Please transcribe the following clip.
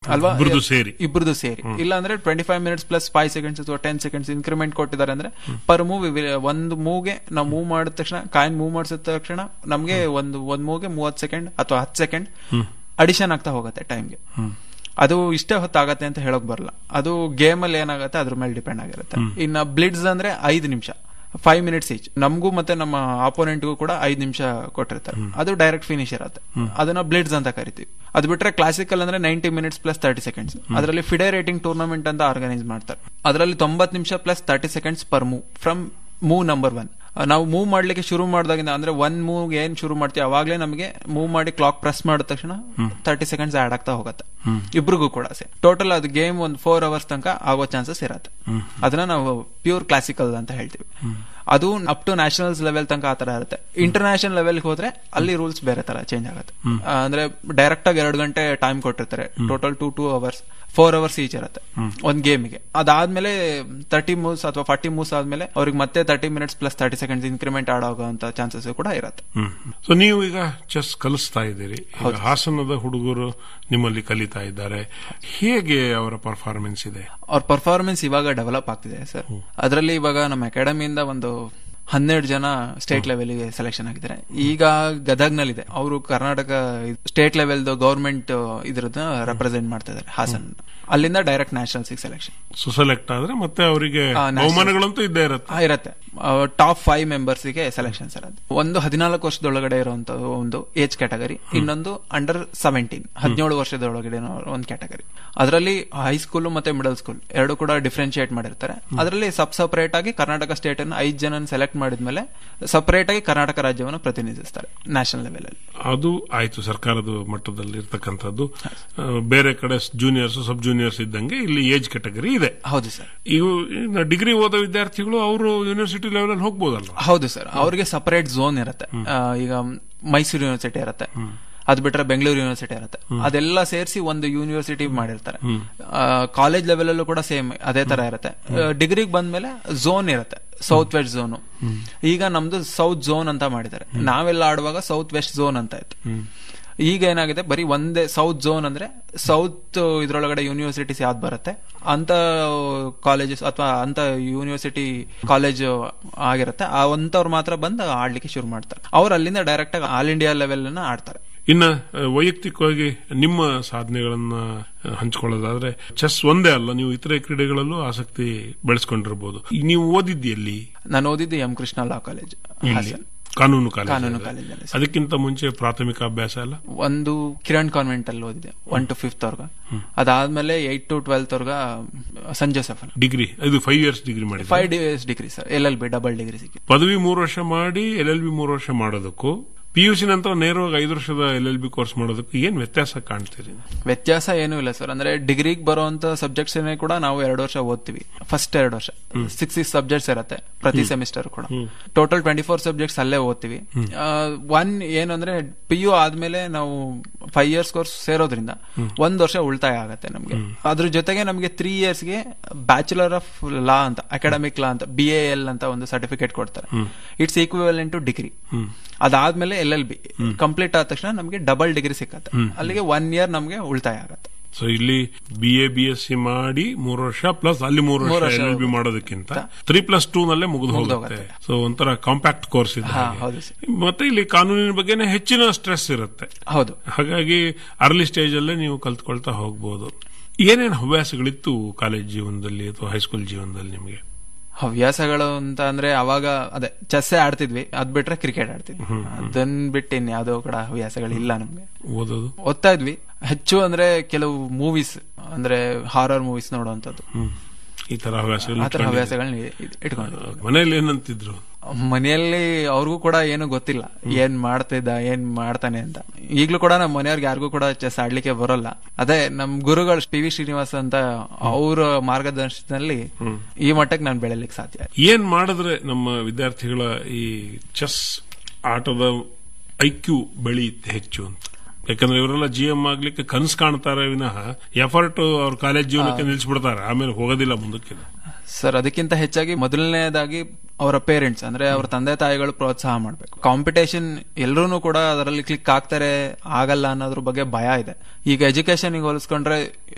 ಅಲ್ವಾ ಇಬ್ರದ್ದು ಸೇರಿ. ಇಬ್ರದ್ದು ಸೇರಿ ಇಲ್ಲ ಅಂದ್ರೆ twenty five minutes plus five seconds ಅಥವಾ ಟೆನ್ ಸೆಕೆಂಡ್ಸ್ ಇನ್ಕ್ರಿಮೆಂಟ್ ಕೊಟ್ಟಿದ್ದಾರೆ ಅಂದ್ರೆ ಪರ್ ಮೂವ್ ಒಂದು ಮೂವ್ಗೆ ನಾವು ಮೂವ್ ಮಾಡಿದ ತಕ್ಷಣ ಕಾಯಿನ್ ಮೂವ್ ಮಾಡಿಸಿದ ತಕ್ಷಣ ನಮ್ಗೆ ಒಂದು ಒಂದ್ ಮೂವ್ಗೆ ಮೂವತ್ ಸೆಕೆಂಡ್ ಅಥವಾ ಹತ್ತು ಸೆಕೆಂಡ್ ಅಡಿಷನ್ ಆಗ್ತಾ ಹೋಗುತ್ತೆ ಟೈಮ್ಗೆ ಅದು ಇಷ್ಟೇ ಹೊತ್ತಾಗತ್ತೆ ಅಂತ ಹೇಳಕ್ ಬರಲ್ಲ ಅದು ಗೇಮ್ ಅಲ್ಲಿ ಏನಾಗುತ್ತೆ ಅದ್ರ ಮೇಲೆ ಡಿಪೆಂಡ್ ಆಗಿರುತ್ತೆ ಇನ್ನ ಬ್ಲಿಡ್ಸ್ ಅಂದ್ರೆ ಐದು ನಿಮಿಷ ಫೈವ್ ಮಿನಿಟ್ಸ್ ಈಚ್ ನಮಗೂ ಮತ್ತೆ ನಮ್ಮ ಆಪೋನೆಂಟ್ಗೂ ಕೂಡ ಐದ್ ನಿಮಿಷ ಕೊಟ್ಟಿರ್ತಾರೆ ಅದು ಡೈರೆಕ್ಟ್ ಫಿನಿಶ್ ಇರುತ್ತೆ ಅದನ್ನ ಬ್ಲಿಡ್ಸ್ ಅಂತ ಕರಿತೀವಿ ಅದು ಬಿಟ್ರೆ ಕ್ಲಾಸಿಕಲ್ ಅಂದ್ರೆ ninety minutes plus thirty seconds ಅದರಲ್ಲಿ ಫಿಡೆ ರೇಟಿಂಗ್ ಟೂರ್ನಮೆಂಟ್ ಅಂತ ಆರ್ಗನೈಸ್ ಮಾಡ್ತಾರೆ ಅದರಲ್ಲಿ ತೊಂಬತ್ ನಿಮಿಷ plus thirty seconds per move from move number one ನಾವು ಮೂವ್ ಮಾಡ್ಲಿಕ್ಕೆ ಶುರು ಮಾಡಿದಾಗಿಂದ ಅಂದ್ರೆ ಒನ್ ಮೂವ್ ಏನ್ ಶುರು ಮಾಡ್ತೀವಿ ಅವಾಗ್ಲೇ ನಮಗೆ ಮೂವ್ ಮಾಡಿ ಕ್ಲಾಕ್ ಪ್ರೆಸ್ ಮಾಡಿದ ತಕ್ಷಣ ತರ್ಟಿ ಸೆಕೆಂಡ್ಸ್ ಆಡ್ ಆಗ್ತಾ ಹೋಗುತ್ತೆ ಇಬ್ರಿಗೂ ಕೂಡ ಸೇ ಟೋಟಲ್ ಅದು ಗೇಮ್ ಒಂದು ಫೋರ್ ಅವರ್ಸ್ ತನಕ ಆಗೋ ಚಾನ್ಸಸ್ ಇರತ್ತೆ ಅದನ್ನ ನಾವು ಪ್ಯೂರ್ ಕ್ಲಾಸಿಕಲ್ ಅಂತ ಹೇಳ್ತೀವಿ ಅದು ಅಪ್ ಟು ನ್ಯಾಷನಲ್ಸ್ ಲೆವೆಲ್ ತನಕ ಆತರ ಇರುತ್ತೆ ಇಂಟರ್ನ್ಯಾಷನಲ್ ಲೆವೆಲ್ ಹೋದ್ರೆ ಅಲ್ಲಿ ರೂಲ್ಸ್ ಬೇರೆ ತರ ಚೇಂಜ್ ಆಗುತ್ತೆ ಆ, ಅಂದ್ರೆ ಡೈರೆಕ್ಟ್ ಆಗಿ ಎರಡು ಗಂಟೆ ಟೈಮ್ ಕೊಟ್ಟಿರ್ತಾರೆ total two two hours four hours each ಇರುತ್ತೆ ಒಂದ್ ಗೇಮ್ಗೆ ಅದಾದ್ಮೇಲೆ ತರ್ಟಿ ಮೂವ್ಸ್ ಅಥವಾ ಫಾರ್ಟಿ ಮೂವ್ಸ್ ಆದ್ಮೇಲೆ ಅವ್ರಿಗೆ ಮತ್ತೆ thirty minutes plus thirty seconds increment ಆಡೋಂತ ಚಾನ್ಸಸ್ ಕೂಡ ಇರುತ್ತೆ ಸೊ ನೀವು ಈಗ ಚೆಸ್ ಕಲಿಸ್ತಾ ಇದ್ದೀರಿ ಈಗ ಹಾಸನದ ಹುಡುಗರು ನಿಮ್ಮಲ್ಲಿ ಕಲಿತಾ ಇದ್ದಾರೆ ಹೇಗೆ ಅವರ ಪರ್ಫಾರ್ಮೆನ್ಸ್ ಇದೆ ಅವ್ರ ಪರ್ಫಾರ್ಮೆನ್ಸ್ ಇವಾಗ ಡೆವಲಪ್ ಆಗ್ತಿದೆ ಸರ್ ಅದರಲ್ಲಿ ಇವಾಗ ನಮ್ಮ ಅಕಾಡೆಮಿಯಿಂದ ಒಂದು ಹನ್ನೆರಡು ಜನ ಸ್ಟೇಟ್ ಲೆವೆಲ್ಗೆ ಸೆಲೆಕ್ಷನ್ ಆಗಿದ್ದಾರೆ ಈಗ ಗದಗ್ನಲ್ಲಿದೆ ಅವರು ಕರ್ನಾಟಕ ಸ್ಟೇಟ್ ಲೆವೆಲ್ದು ಗೌರ್ಮೆಂಟ್ ಇದ್ರದ್ದು ರೆಪ್ರೆಸೆಂಟ್ ಮಾಡ್ತಾ ಇದ್ದಾರೆ ಹಾಸನ್ ಅಲ್ಲಿಂದ direct nationals selection so select ಆದ್ರೆ ಮತ್ತೆ ಅವರಿಗೆ ಆ, national- ಬಹುಮಾನಗಳಂತೂ ಇದ್ದೇ ಇರುತ್ತೆ ಆ, ಇರತ್ತೆ ಟಾಪ್ ಫೈವ್ ಮೆಂಬರ್ಸ್ ಗೆ ಸೆಲೆಕ್ಷನ್ಸ್ ಇರೋದು ಒಂದು ಹದಿನಾಲ್ಕು ವರ್ಷದೊಳಗಡೆ ಇರುವಂತ ಒಂದು ಏಜ್ ಕ್ಯಾಟಗರಿ ಇನ್ನೊಂದು ಅಂಡರ್ ಸೆವೆಂಟೀನ್ ಹದಿನೇಳು ವರ್ಷದೊಳಗಡೆ ಇರೋ ಒಂದು ಕ್ಯಾಟಗರಿ ಅದರಲ್ಲಿ ಹೈಸ್ಕೂಲ್ ಮತ್ತೆ ಮಿಡಲ್ ಸ್ಕೂಲ್ ಎರಡು ಕೂಡ ಡಿಫ್ರೆನ್ಶಿಯೇಟ್ ಮಾಡಿರ್ತಾರೆ ಅದರಲ್ಲಿ ಸಬ್ ಸಪರೇಟ್ ಆಗಿ ಕರ್ನಾಟಕ ಸ್ಟೇಟ್ ಅನ್ನು ಐದು ಜನ ಸೆಲೆಕ್ಟ್ ಮಾಡಿದ್ಮೇಲೆ ಸಪರೇಟ್ ಆಗಿ ಕರ್ನಾಟಕ ರಾಜ್ಯವನ್ನು ಪ್ರತಿನಿಧಿಸ್ತಾರೆ ನ್ಯಾಷನಲ್ ಲೆವೆಲ್ ಅಲ್ಲಿ ಅದು ಆಯ್ತು ಸರ್ಕಾರದ ಮಟ್ಟದಲ್ಲಿ ಇರ್ತಕ್ಕಂಥದ್ದು ಆ, ಬೇರೆ ಕಡೆ ಜೂನಿಯರ್ಸ್ ಸಬ್ ಜೂನಿಯರ್ಸ್ ಇದ್ದಂಗೆ ಇಲ್ಲಿ ಏಜ್ ಕ್ಯಾಟಗರಿ ಇದೆ ಹೌದು ಸರ್ ಇವು ಡಿಗ್ರಿ ಓದೋ ವಿದ್ಯಾರ್ಥಿಗಳು ಅವರು ಯೂನಿವರ್ಸಿಟಿ ಲೆವೆಲ್ ಅಲ್ಲಿ ಹೋಗ್ಬೋದಲ್ವಾ ಹೌದು ಸರ್ ಅವ್ರಿಗೆ ಸಪರೇಟ್ ಝೋನ್ ಇರುತ್ತೆ ಆ, ಈಗ ಮೈಸೂರು ಯೂನಿವರ್ಸಿಟಿ ಇರುತ್ತೆ ಅದು ಬಿಟ್ರೆ ಬೆಂಗಳೂರು ಯೂನಿವರ್ಸಿಟಿ ಇರುತ್ತೆ ಅದೆಲ್ಲ ಸೇರಿಸಿ ಒಂದು ಯೂನಿವರ್ಸಿಟಿ ಮಾಡಿರ್ತಾರೆ ಕಾಲೇಜ್ ಲೆವೆಲ್ ಅಲ್ಲೂ ಕೂಡ ಸೇಮ್ ಅದೇ ತರ ಇರುತ್ತೆ ಡಿಗ್ರಿಗೆ ಬಂದ್ಮೇಲೆ ಝೋನ್ ಇರುತ್ತೆ ಸೌತ್ ವೆಸ್ಟ್ ಝೋನ್ ಈಗ ನಮ್ದು ಸೌತ್ ಝೋನ್ ಅಂತ ಮಾಡಿದ್ದಾರೆ ನಾವೆಲ್ಲ ಆಡುವಾಗ ಸೌತ್ ವೆಸ್ಟ್ ಝೋನ್ ಅಂತ ಇತ್ತು ಈಗ ಏನಾಗಿದೆ ಬರೀ ಒಂದೇ ಸೌತ್ ಝೋನ್ ಅಂದ್ರೆ ಸೌತ್ ಇದ್ರೊಳಗಡೆ ಯೂನಿವರ್ಸಿಟೀಸ್ ಯಾವ್ದು ಬರುತ್ತೆ ಅಂತ ಕಾಲೇಜಸ್ ಅಥವಾ ಅಂತ ಯೂನಿವರ್ಸಿಟಿ ಕಾಲೇಜ್ ಆಗಿರುತ್ತೆ ಆ ಅಂತವ್ರು ಮಾತ್ರ ಬಂದು ಆಡ್ಲಿಕ್ಕೆ ಶುರು ಮಾಡ್ತಾರೆ ಅವ್ರು ಅಲ್ಲಿಂದ ಡೈರೆಕ್ಟ್ ಆಗಿ ಆಲ್ ಇಂಡಿಯಾ ಲೆವೆಲ್ ಆಡ್ತಾರೆ ಇನ್ನ ಆ, ವೈಯಕ್ತಿಕವಾಗಿ ನಿಮ್ಮ ಸಾಧನೆಗಳನ್ನ ಆ, ಹಂಚ್ಕೊಳ್ಳೋದಾದ್ರೆ ಚೆಸ್ ಒಂದೇ ಅಲ್ಲ ನೀವು ಇತರೆ ಕ್ರೀಡೆಗಳಲ್ಲೂ ಆಸಕ್ತಿ ಬೆಳೆಸ್ಕೊಂಡಿರ್ಬೋದು ಈಗ ನೀವು ಓದಿದ್ಯಲ್ಲಿ ನಾನು ಓದಿದ್ದು M Krishna law college Hassan ಕಾನೂನು ಕಾಲೇಜ್ ಕಾನೂನು ಇದೆ. ಕಾಲೇಜಲ್ಲಿ ಸರ್. ಅದಕ್ಕಿಂತ ಮುಂಚೆ ಪ್ರಾಥಮಿಕ ಅಭ್ಯಾಸ ಎಲ್ಲ ಒಂದು ಕಿರಣ್ ಕಾನ್ವೆಂಟ್ ಅಲ್ಲಿ ಓದಿದೆ ಒನ್ ಟು ಫಿಫ್ತ್ ವರ್ಗ ಅದಾದ್ಮೇಲೆ ಏಟ್ ಟು ಟ್ವೆಲ್ತ್ ವರ್ಗ ಸಂಜ್ ಜೋಸೆಫ್ ಅಲ್ಲಿ ಡಿಗ್ರಿ ಇದು ಫೈವ್ ಇಯರ್ಸ್ ಡಿಗ್ರಿ ಮಾಡಿದ್ರೆ five days degree sir L L B double degree ಸಿಕ್ಕಿ ಪದವಿ ಮೂರು ವರ್ಷ ಮಾಡಿ ಎಲ್ ಎಲ್ ಬಿ ಮೂರು ವರ್ಷ ಮಾಡೋದಕ್ಕೂ ಪಿ ಯು ಸಿ ನಂತರ ನೇರವಾಗಿ ಐದು ವರ್ಷದ ಎಲ್ ಎಲ್ ಬಿ ಕೋರ್ಸ್ ಮಾಡೋದಕ್ಕೂ ಏನ್ ವ್ಯತ್ಯಾಸ ಕಾಣ್ತೀರಿ ವ್ಯತ್ಯಾಸ ಏನೂ ಇಲ್ಲ ಸರ್ ಅಂದ್ರೆ ಡಿಗ್ರಿಗೆ ಬರುವಂತ ಸಬ್ಜೆಕ್ಟ್ಸ್ ಕೂಡ ನಾವು ಎರಡು ವರ್ಷ ಓದ್ತೀವಿ ಫಸ್ಟ್ ಎರಡು ವರ್ಷ ಸಿಕ್ಸ್ ಸಿಕ್ಸ್ ಸಬ್ಜೆಕ್ಟ್ಸ್ ಇರುತ್ತೆ ಪ್ರತಿ ಸೆಮಿಸ್ಟರ್ ಕೂಡ ಟೋಟಲ್ ಟ್ವೆಂಟಿ ಫೋರ್ ಸಬ್ಜೆಕ್ಟ್ಸ್ ಅಲ್ಲೇ ಓದ್ತೀವಿ ಒನ್ ಏನು ಅಂದ್ರೆ ಪಿ ಯು ಆದ್ಮೇಲೆ ನಾವು ಫೈವ್ ಇಯರ್ಸ್ ಕೋರ್ಸ್ ಸೇರೋದ್ರಿಂದ ಒಂದ್ ವರ್ಷ ಉಳಿತಾಯ ಆಗತ್ತೆ ನಮ್ಗೆ ಅದ್ರ ಜೊತೆಗೆ ನಮಗೆ ತ್ರೀ ಇಯರ್ಸ್ಗೆ ಬ್ಯಾಚುಲರ್ ಆಫ್ ಲಾ ಅಂತ ಅಕಾಡೆಮಿಕ್ ಲಾ ಅಂತ ಬಿ ಎ ಎಲ್ ಅಂತ ಒಂದು ಸರ್ಟಿಫಿಕೇಟ್ ಕೊಡ್ತಾರೆ ಇಟ್ಸ್ ಈಕ್ವಿವೆಲೆಂಟ್ ಟು ಡಿಗ್ರಿ ಅದಾದ್ಮೇಲೆ ಎಲ್ ಎಲ್ ಬಿ ಕಂಪ್ಲೀಟ್ ಆದ ತಕ್ಷಣ ನಮಗೆ ಡಬಲ್ ಡಿಗ್ರಿ ಸಿಕ್ಕತ್ತೆ ಅಲ್ಲಿಗೆ ಒನ್ ಇಯರ್ ನಮಗೆ ಉಳಿತಾಯ ಆಗತ್ತೆ ಸೊ ಇಲ್ಲಿ B A B S C ಮಾಡಿ ಮೂರು ವರ್ಷ ಪ್ಲಸ್ ಅಲ್ಲಿ ಮೂರು ಮೂರು ವರ್ಷ ವರ್ಷ ಎಲ್ ಎಲ್ ಬಿ ಮಾಡೋದಕ್ಕಿಂತ ತ್ರೀ ಪ್ಲಸ್ ಟೂ ನಲ್ಲೇ ಮುಗಿದು ಹೋಗುತ್ತೆ ಸೊ ಒಂಥರ ಕಾಂಪ್ಯಾಕ್ಟ್ ಕೋರ್ಸ್ ಇದೆ ಹಾ, ಹಾಗೆ. ಹೌದು ಸರ್. ಮತ್ತೆ ಇಲ್ಲಿ ಕಾನೂನಿನ ಬಗ್ಗೆನೇ ಹೆಚ್ಚಿನ ಸ್ಟ್ರೆಸ್ ಇರುತ್ತೆ ಹೌದು ಹಾಗಾಗಿ ಅರ್ಲಿ ಸ್ಟೇಜ್ ಅಲ್ಲೇ ನೀವು ಕಲ್ತ್ಕೊಳ್ತಾ ಹೋಗ್ಬೋದು ಏನೇನು ಹವ್ಯಾಸಗಳಿತ್ತು ಕಾಲೇಜ್ ಜೀವನದಲ್ಲಿ ಅಥವಾ ಹೈಸ್ಕೂಲ್ ಜೀವನದಲ್ಲಿ ನಿಮಗೆ ಹವ್ಯಾಸಗಳು ಅಂತ ಅಂದ್ರೆ ಅವಾಗ ಅದೇ ಚೆಸ್ಸೇ ಆಡ್ತಿದ್ವಿ ಅದ್ ಬಿಟ್ರೆ ಕ್ರಿಕೆಟ್ ಆಡ್ತಿದ್ವಿ ಅದನ್ ಬಿಟ್ಟು ಇನ್ ಯಾವ್ದೋ ಕೂಡ ಹವ್ಯಾಸಗಳಿಲ್ಲ ನಮ್ಗೆ ಓದೋದು ಓದ್ತಾ ಇದ್ವಿ ಹೆಚ್ಚು ಅಂದ್ರೆ ಕೆಲವು ಮೂವೀಸ್ ಅಂದ್ರೆ ಹಾರರ್ ಮೂವೀಸ್ ನೋಡುವಂತದ್ದು ಈ ತರ ಹವ್ಯಾಸಗಳು ಆತರ ಹವ್ಯಾಸಗಳನ್ನ ಇ- ಇಟ್ಕೊಂಡಿದ್ವಿ ಮನೆಯಲ್ಲಿ ಏನಂತಿದ್ರು ಮನೆಯಲ್ಲಿ ಅವ್ರಿಗೂ ಕೂಡ ಏನು ಗೊತ್ತಿಲ್ಲ ಏನ್ ಮಾಡ್ತಿದ್ದ ಏನ್ ಮಾಡ್ತಾನೆ ಅಂತ ಈಗ್ಲೂ ಕೂಡ ನಮ್ಮ ಮನೆಯವ್ರಿಗೆ ಯಾರಿಗೂ ಕೂಡ ಚೆಸ್ ಆಡ್ಲಿಕ್ಕೆ ಬರೋಲ್ಲ ಅದೇ ನಮ್ ಗುರುಗಳು ಪಿ ವಿ ಶ್ರೀನಿವಾಸ್ ಅಂತ ಅವ್ರ ಮಾರ್ಗದರ್ಶನದಲ್ಲಿ ಈ ಮಟ್ಟಕ್ಕೆ ನಾನು ಬೆಳೆಯಲಿಕ್ಕೆ ಸಾಧ್ಯ ಆಯ್ತು. ಏನ್ ಮಾಡಿದ್ರೆ ನಮ್ಮ ವಿದ್ಯಾರ್ಥಿಗಳ ಈ ಚೆಸ್ ಆಟದ ಐಕ್ಯೂ ಬೆಳೆಯುತ್ತೆ ಹೆಚ್ಚು ಅಂತ ಯಾಕಂದ್ರೆ ಇವರೆಲ್ಲ ಜಿ ಎಂ ಆಗ್ಲಿಕ್ಕೆ ಕನಸು ಕಾಣ್ತಾರೆ ವಿನಃ ಎಫರ್ಟ್ ಅವ್ರ ಕಾಲೇಜ್ ಜೀವನಕ್ಕೆ ನಿಲ್ಸ್ಬಿಡ್ತಾರೆ ಆಮೇಲೆ ಹೋಗೋದಿಲ್ಲ ಮುಂದಕ್ಕೆ ಸರ್ ಅದಕ್ಕಿಂತ ಹೆಚ್ಚಾಗಿ ಮೊದಲನೇದಾಗಿ ಅವರ ಪೇರೆಂಟ್ಸ್ ಅಂದ್ರೆ ಅವರ ತಂದೆ ತಾಯಿಗಳು ಪ್ರೋತ್ಸಾಹ ಮಾಡಬೇಕು ಕಾಂಪಿಟೇಷನ್ ಎಲ್ಲರೂ ಕೂಡ ಅದರಲ್ಲಿ ಕ್ಲಿಕ್ ಆಗ್ತಾರೆ ಆಗಲ್ಲ ಅನ್ನೋದ್ರ ಬಗ್ಗೆ ಭಯ ಇದೆ ಈಗ ಎಜುಕೇಶನ್ ಹೋಲಿಸ್ಕೊಂಡ್ರೆ